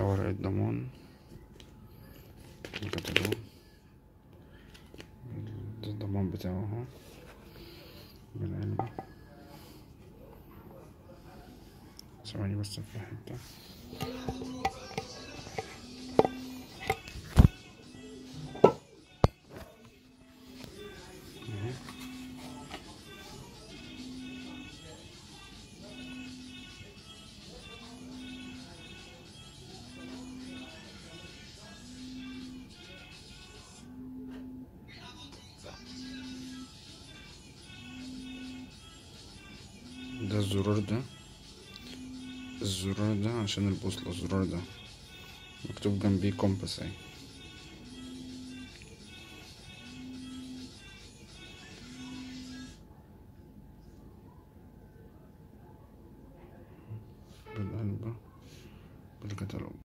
ده ورق الضمان الكتالوج ده الضمان بتاعه اهو بالعلبة ثواني بس في حتة اهي. ده الزرار ده الزرار ده عشان البوصلة الزرار ده مكتوب جنبيه كومباس اهي بالقلبة بالكتالوج